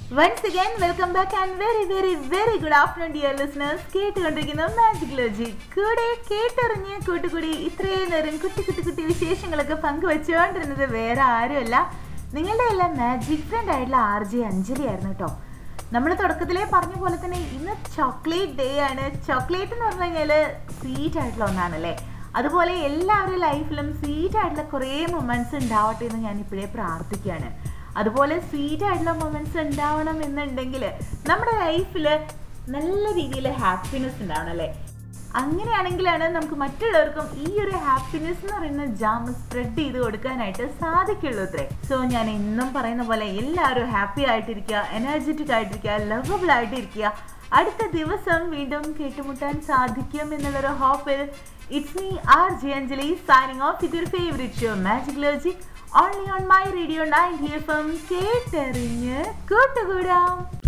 once again welcome back and very very very good afternoon dear listeners കേട്ടുകൊണ്ടിരിക്കുന്ന magic logic കൂടെ കേട്ടറിഞ്ഞ് കൂട്ടുകൂടി ഇത്രയും നേരം കുട്ടി കുട്ടി കുട്ടി വിശേഷങ്ങളൊക്കെ പങ്കുവെച്ചുകൊണ്ടിരുന്നത് വേറെ ആരുമല്ല നിങ്ങളുടെ എല്ലാം മാജിക് ഫ്രണ്ട് ആയിട്ടുള്ള ആർ ജെ അഞ്ജലി ആയിരുന്നു കേട്ടോ നമ്മൾ തുടക്കത്തിലേ പറഞ്ഞ പോലെ തന്നെ ഇന്ന് ചോക്ലേറ്റ് ഡേ ആണ് ചോക്ലേറ്റ് എന്ന് പറഞ്ഞു കഴിഞ്ഞാൽ സ്വീറ്റ് ആയിട്ടുള്ള ഒന്നാണല്ലേ അതുപോലെ എല്ലാവരുടെ ലൈഫിലും സ്വീറ്റ് ആയിട്ടുള്ള കുറേ മൊമെന്റ്സ് ഉണ്ടാവട്ടെ എന്ന് ഞാൻ ഇപ്പോഴേ പ്രാർത്ഥിക്കുകയാണ് അതുപോലെ സ്വീറ്റ് ആയിട്ടുള്ള മൊമെന്റ്സ് ഉണ്ടാവണം എന്നുണ്ടെങ്കിൽ നമ്മുടെ ലൈഫിൽ നല്ല രീതിയിൽ ഹാപ്പിനെസ് ഉണ്ടാവണം അല്ലേ അങ്ങനെയാണെങ്കിലാണ് നമുക്ക് മറ്റുള്ളവർക്കും ഈ ഒരു ഹാപ്പിനെസ് എന്ന് പറയുന്ന ജാം സ്പ്രെഡ് ചെയ്ത് കൊടുക്കാനായിട്ട് സാധിക്കുള്ളൂ അത്രേ സോ ഞാൻ എന്നും പറയുന്ന പോലെ എല്ലാവരും ഹാപ്പി ആയിട്ടിരിക്കുക എനർജറ്റിക് ആയിട്ടിരിക്കുക ലവബിൾ ആയിട്ടിരിക്കുക അടുത്ത ദിവസം വീണ്ടും കേട്ടുമുട്ടാൻ സാധിക്കും എന്നുള്ളൊരു ഹോപ്പിൽ it's me R J Anjali signing off with your favourite show magic logic only on my radio nine here from കേട്ടെറിഞ്ഞ് കൂട്ടുകൂടാം